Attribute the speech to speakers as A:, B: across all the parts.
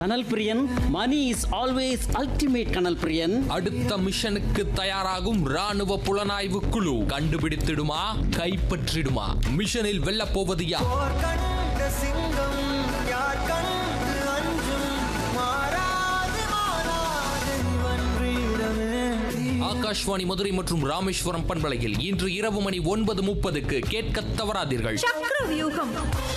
A: கனல் Priyan Mani is always ultimate Kanal Priyan
B: அடுத்த மிஷனுக்கு தயாராகும் ராணுவ புலனாய்வு குழு கண்டுபிடித்திடுமா கைப்பற்றிடுமா மிஷனில் வெல்லப் போவது யார்
C: போர் கண்ட சிங்கம் யார் கண்டு அஞ்சும் மாறாது மாறாது இவன் வீரமே
B: ஆகாஷ்வாணி மதுரை மற்றும் ராமேஸ்வரம் பண்பலையில் இன்று இரவு மணி ஒன்பது முப்பதுக்கு கேட்க தவறாதீர்கள்
D: சக்கர வியூகம்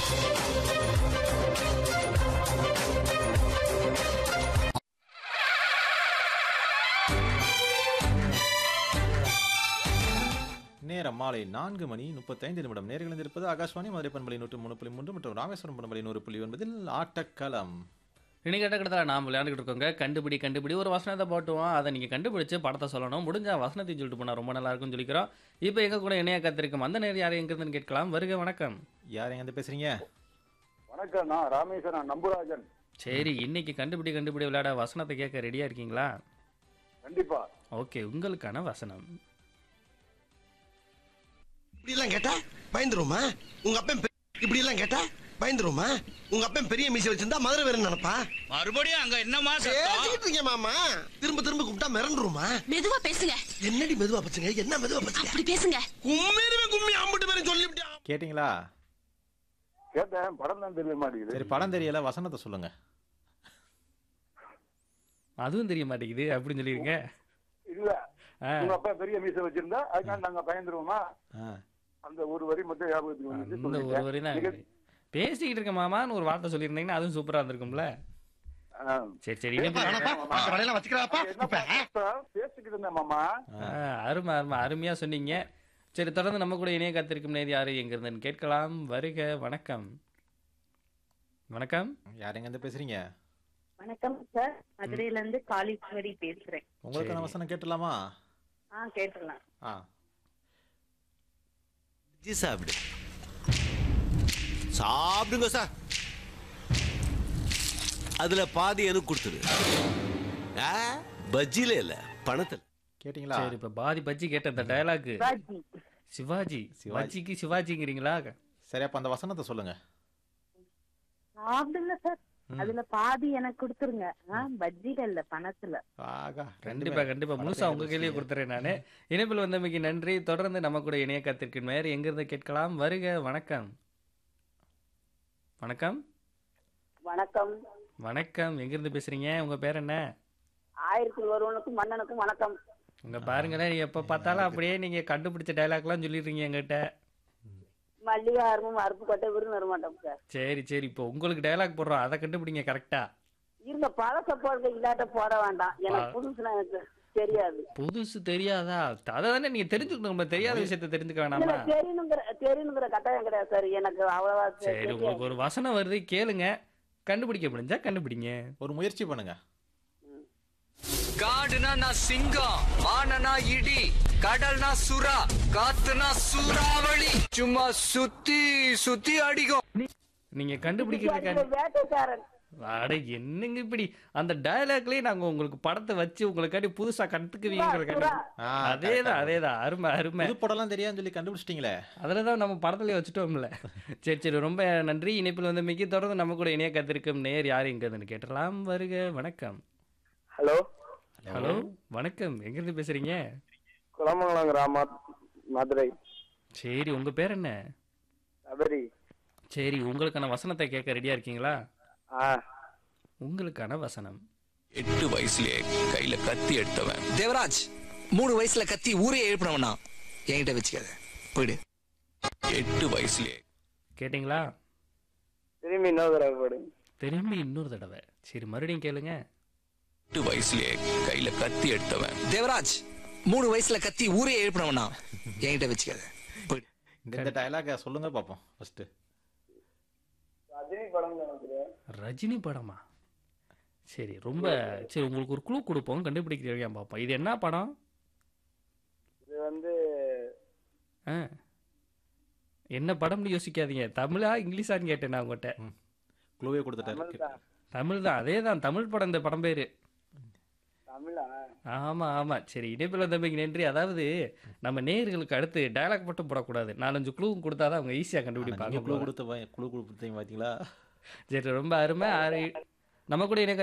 E: நேரம் மாலை நான்கு மணி முப்பத்தைந்து நிமிடம் நேர்கள் இருப்பது ஆகாஷ்வாணி மதுரை பண்பலை நூற்று மூணு புள்ளி மூன்று மற்றும் ராமேஸ்வரம் பண்பலை நூறு புள்ளி ஒன்பதில் ஆட்டக்களம்
F: இன்னைக்கு கிட்டத்தட்ட நாம் விளையாண்டுக்கிட்டு இருக்கோங்க கண்டுபிடி கண்டுபிடி ஒரு வசனத்தை போட்டுவோம் அதை நீங்கள் கண்டுபிடிச்சு படத்தை சொல்லணும் முடிஞ்ச வசனத்தை சொல்லிட்டு போனால் ரொம்ப நல்லா இருக்கும்னு சொல்லிக்கிறோம் இப்போ எங்க கூட இணைய கத்திருக்கும் அந்த நேரம் யார் எங்கிருந்துன்னு கேட்கலாம் வருக வணக்கம்
E: யார் எங்க பேசுறீங்க
G: வணக்கம் நான் ராமேஸ்வரன் நம்புராஜன்
F: சரி இன்னைக்கு கண்டுபிடி கண்டுபிடி விளையாட வசனத்தை கேட்க ரெடியாக இருக்கீங்களா
G: கண்டிப்பா
F: ஓகே உங்களுக்கான வசனம்
H: இப்படி எல்லாம் கேட்டா பயந்துருமா உங்க அப்பன் பெ- இப்படி எல்லாம் கேட்டா பயந்துருமா உங்க அப்பன் பெரிய மீசை வச்சிருந்தா மதுரை வேற நினைப்பா
I: மறுபடியும் அங்க என்னமா
H: பேசிக்கிட்டு இருக்கேன் மாமா திரும்ப திரும்ப கூப்பிட்டா மிரண்டுருமா
D: மெதுவா பேசுங்க
H: என்னடி மெதுவா பச்சுங்க என்ன மெதுவா பச்சுங்க
D: அப்படி பேசுங்க
H: கும்மிருவே கும்மி அம்பிட்டு பேரும் சொல்லிவிட்டியா
E: கேட்டிங்களா
G: கேட்டேன் படம் தான் தெரிய மாட்டேங்குது
E: சரி படம் தெரியல வசனத்தை சொல்லுங்க
F: அதுவும் தெரிய மாட்டேங்குது அப்படின்னு சொல்லிருங்க
G: இல்ல
F: ஆ.
G: உங்க அப்பா பெரிய மீசை வச்சிருந்தா அதுக்காக நாங்க பயந்துருவோமா
E: ஆ,
G: அந்த ஒரு வரி மட்டும் ஞாபகத்துக்கு வந்துச்சு
F: இந்த ஒரு
G: சொல்லிட்டேன்.
F: வரி தான்
G: நீங்க-
F: பேசிக்கிட்டு இருக்க மாமான்னு ஒரு வார்த்தை சொல்லியிருந்தீங்கன்னா அதுவும் சூப்பராக இருந்திருக்கும்ல
G: ஆ.
F: சரி சரி இனிமே-
H: வலையெல்லாம் வச்சுக்கிறாப்பா
G: என்ன பண்ண? பேசிக்கிட்டு இருந்தேன் மாமா
F: ஆ, அருமை அருமை அருமையாக சொன்னீங்க சரி தொடர்ந்து நம்ம கூட இணைய காத்திருக்கும் நேர் யாரு எங்க இருந்துன்னு கேட்கலாம் வருக வணக்கம் வணக்கம்
E: யார் எங்க பேசுறீங்க
J: வணக்கம் சார் மதுரையில இருந்து காளீஸ்வரி பேசுறேன்
E: உங்களுக்கான வசனம் கேட்டலாமா
J: ஆ கேட்டுடலாம்
E: ஆ
H: ஜி சாப்பிடு சாப்பிடுங்க சார் அதுல பாதி எனக்கு கொடுத்துரு ஆ, பஜ்ஜில இல்ல பணத்துல
E: கேட்டிங்களா
F: சரி இப்ப பாதி பஜ்ஜி கேட்ட அந்த டயலாக்
J: சிவாஜி
F: சிவாஜி
E: சிவாஜி.
F: பஜ்ஜிக்கு சிவாஜிங்கிறீங்களா
E: சரி அப்ப அந்த வசனத்தை சொல்லுங்க
J: சாப்பிடுங்க சார் அதுல பாதி எனக்கு கொடுத்துருங்க ஆ, பஜ்ஜில இல்ல பணத்துல
E: ஆகா
F: கண்டிப்பா கண்டிப்பா முழுசா உங்க கையிலேயே கொடுத்துறேன் நானு இணைப்பில் வந்தமைக்கு நன்றி தொடர்ந்து நம்ம கூட இணைய காத்திருக்கும் நேர் எங்க இருந்து கேட்கலாம் வருக வணக்கம் வணக்கம்
J: வணக்கம்
F: வணக்கம் எங்க இருந்து பேசுறீங்க உங்க பேர் என்ன
J: ஆயிரத்தி ஒருவனுக்கும் மன்னனுக்கும் வணக்கம்
F: உங்க பாருங்களேன் எப்ப பார்த்தாலும் அப்படியே நீங்க கண்டுபிடிச்ச டயலாக்லாம் சொல்லிடுறீங்க என்கிட்ட
J: மல்லிகை ஆர்வம் அருப்பு கொட்டை விருந்து வர மாட்டோம் சார்
F: சரி சரி இப்போ உங்களுக்கு டயலாக் போடுறோம் அதை கண்டுபிடிங்க கரெக்டா
J: இருங்க பழச போடுங்க இல்லாட்ட போட வேண்டாம் எனக்கு புதுசுல எனக்கு தெரியாது
F: புதுசு தெரியாதா அதை தானே நீங்க தெரிஞ்சுக்கணும் நம்ம தெரியாத விஷயத்த தெரிஞ்சுக்க
J: இல்ல
F: வேணாமா
J: தெரியணுங்கிற தெரியணுங்கிற கட்டாயம் கிடையாது சார் எனக்கு அவ்வளவா தெ-
F: சரி
J: தெரியாது.
F: உங்களுக்கு ஒரு வசனம் வருது கேளுங்க கண்டுபிடிக்க முடிஞ்சா கண்டுபிடிங்க
E: ஒரு முயற்சி பண்ணுங்க
I: காடுனா நான் சிங்கம் வானனா இடி கடல்னா சுறா காத்துனா சூறாவளி சும்மா சுத்தி சுத்தி அடிக்கும்
F: நீங்க
J: அது
F: கண்டுபிடிக்கிறதுக்காண்டி
J: வேட்டைக்காரன்
F: அட என்னங்க இப்படி அந்த டயலாக்லயே நாங்க உங்களுக்கு படத்தை வச்சு உங்களுக்காண்டி புதுசா கத்துக்குவீங்கிறதுக்காண்டி
E: ஆ,
F: அதேதான் அதேதான் அருமை அருமை
E: புது படம்லாம் தெரியாதுன்னு சொல்லி கண்டுபிடிச்சிட்டீங்களே
F: அதில் தான் நம்ம படத்துலயே வச்சுட்டோம்ல சரி சரி ரொம்ப நன்றி இணைப்பில் வந்து மிக்கி தொடர்ந்து நம்ம கூட இணைய கத்திருக்கும் நேர் யார் எங்கிறதுன்னு கேட்டலாம் வருக வணக்கம்
G: ஹலோ
F: ஹலோ வணக்கம் எங்கிருந்து பேசுறீங்க
G: குளமங்கலம் கிராம மதுரை
F: சரி உங்க பேர் என்ன
G: சபரி
F: சரி உங்களுக்கான வசனத்தை கேட்க ரெடியா இருக்கீங்களா
G: ஆ
F: உங்களுக்கான வசனம்
B: எட்டு வயசுலயே கையில கத்தி எடுத்தவன்
I: தேவராஜ் மூணு வயசுல கத்தி ஊரே எழுப்பினவனா என்கிட்ட வச்சுக்காத போயிடு
B: எட்டு வயசுலயே
F: கேட்டிங்களா
G: திரும்பி இன்னொரு தடவை போடுங்க
F: திரும்பி இன்னொரு தடவை சரி மறுபடியும் கேளுங்க
B: எட்டு வயசுலயே கையில கத்தி எடுத்தவன்
I: தேவராஜ் மூணு வயசுல கத்தி ஊரே எழுப்பினவனா என்கிட்ட வச்சுக்காத போயிடு
E: இந்த இந்த டயலாக சொல்லுங்க பார்ப்போம் ஃபர்ஸ்ட்
G: ரஜினி படம் நினைக்கிறேன்
F: ரஜினி படமா சரி ரொம்ப சரி உங்களுக்கு ஒரு குழு கொடுப்போம் கண்டுபிடிக்கிறீங்க பார்ப்போம் இது என்ன படம்
G: இது வந்து
F: ஆ என்ன படம்னு யோசிக்காதீங்க தமிழா இங்கிலீஷான்னு கேட்டேன் நான் உங்கள்கிட்ட
E: க்ளூவே கொடுத்துட்டாரு
F: தமிழ் தான் அதே தான் தமிழ் படம் இந்த படம் பேர்
G: தமிழா
F: ஆமாம் ஆமாம் சரி இடைப்பில் தம்பிக்கு நன்றி அதாவது நம்ம நேயர்களுக்கு அடுத்து டயலாக் மட்டும் போடக்கூடாது நாலஞ்சு குழுவும் கொடுத்தா தான் அவங்க ஈஸியாக
E: நீங்க க்ளூ
F: கண்டுபிடிப்பாங்க
E: கொடுத்த குழு கொடுத்தீங்க பாத்தீங்களா
F: சரி ரொம்ப அருமை ஆறு நம்ம கூட இணைய